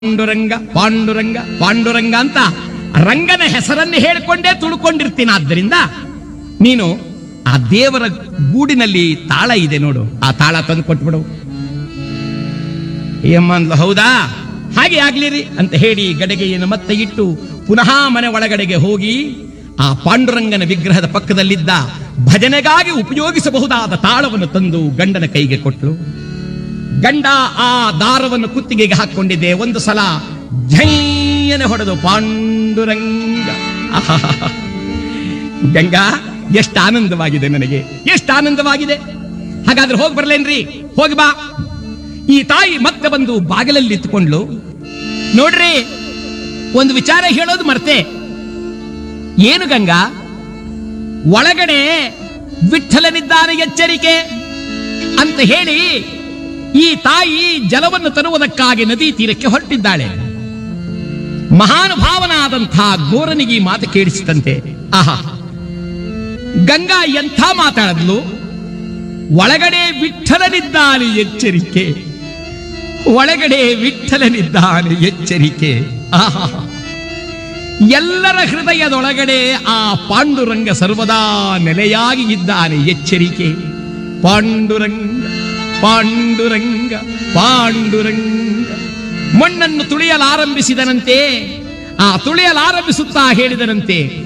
ಪಾಂಡುರಂಗ ಪಾಂಡುರಂಗ ಪಾಂಡುರಂಗ ಅಂತ ರಂಗನ ಹೆಸರನ್ನು ಹೇಳಿಕೊಂಡೇ ತುಳ್ಕೊಂಡಿರ್ತೀನಿ ಆದ್ದರಿಂದ ನೀನು ಆ ದೇವರ ಗೂಡಿನಲ್ಲಿ ತಾಳ ಇದೆ ನೋಡು ಆ ತಾಳ ತಂದು ಕೊಟ್ಬಿಡು ಏಮ್ಮ ಅಂದ್ಲು ಹೌದಾ ಹಾಗೆ ಆಗ್ಲಿರಿ ಅಂತ ಹೇಳಿ ಗಡಿಗೆಯನ್ನು ಮತ್ತೆ ಇಟ್ಟು ಪುನಃ ಮನೆ ಒಳಗಡೆಗೆ ಹೋಗಿ ಆ ಪಾಂಡುರಂಗನ ವಿಗ್ರಹದ ಪಕ್ಕದಲ್ಲಿದ್ದ ಭಜನೆಗಾಗಿ ಉಪಯೋಗಿಸಬಹುದಾದ ತಾಳವನ್ನು ತಂದು ಗಂಡನ ಕೈಗೆ ಕೊಟ್ಲು ಗಂಡ ಆ ದಾರವನ್ನು ಕುತ್ತಿಗೆಗೆ ಹಾಕೊಂಡಿದ್ದೆ ಒಂದು ಸಲ ಝೈಯನೆ ಹೊಡೆದು ಪಾಂಡುರಂಗ ಆಹಾಹಾಹಾ. ಗಂಗಾ ಎಷ್ಟು ಆನಂದವಾಗಿದೆ ನನಗೆ ಎಷ್ಟು ಆನಂದವಾಗಿದೆ ಹಾಗಾದ್ರೆ ಹೋಗಿ ಬರ್ಲೇನ್ರಿ ಹೋಗಿ ಬಾ ಈ ತಾಯಿ ಮತ್ತೆ ಬಂದು ಬಾಗಿಲಲ್ಲಿ ಇತ್ತುಕೊಂಡ್ಲು ನೋಡ್ರಿ ಒಂದು ವಿಚಾರ ಹೇಳೋದು ಮರ್ತೆ ಏನು ಗಂಗಾ ಒಳಗಡೆ ವಿಠಲನಿದ್ದಾನೆ ಎಚ್ಚರಿಕೆ ಅಂತ ಹೇಳಿ ಈ ತಾಯಿ ಜಲವನ್ನು ತರುವುದಕ್ಕಾಗಿ ನದಿ ತೀರಕ್ಕೆ ಹೊರಟಿದ್ದಾಳೆ ಮಹಾನುಭಾವನಾದಂಥ ಗೋರನಿಗೆ ಈ ಮಾತು ಕೇಳಿಸಿತಂತೆ ಆಹಾ ಗಂಗಾ ಎಂಥ ಮಾತಾಡದ್ಲು ಒಳಗಡೆ ವಿಠಲನಿದ್ದಾನೆ ಎಚ್ಚರಿಕೆ ಒಳಗಡೆ ವಿಠಲನಿದ್ದಾನೆ ಎಚ್ಚರಿಕೆ ಆಹಾ ಎಲ್ಲರ ಹೃದಯದೊಳಗಡೆ ಆ ಪಾಂಡುರಂಗ ಸರ್ವದಾ ನೆಲೆಯಾಗಿ ಇದ್ದಾನೆ ಎಚ್ಚರಿಕೆ ಪಾಂಡುರಂಗ ಪಾಂಡುರಂಗ ಪಾಂಡುರಂಗ ಮಣ್ಣನ್ನು ತುಳಿಯಲಾರಂಭಿಸಿದನಂತೆ ಆ ತುಳಿಯಲಾರಂಭಿಸುತ್ತಾ ಹೇಳಿದನಂತೆ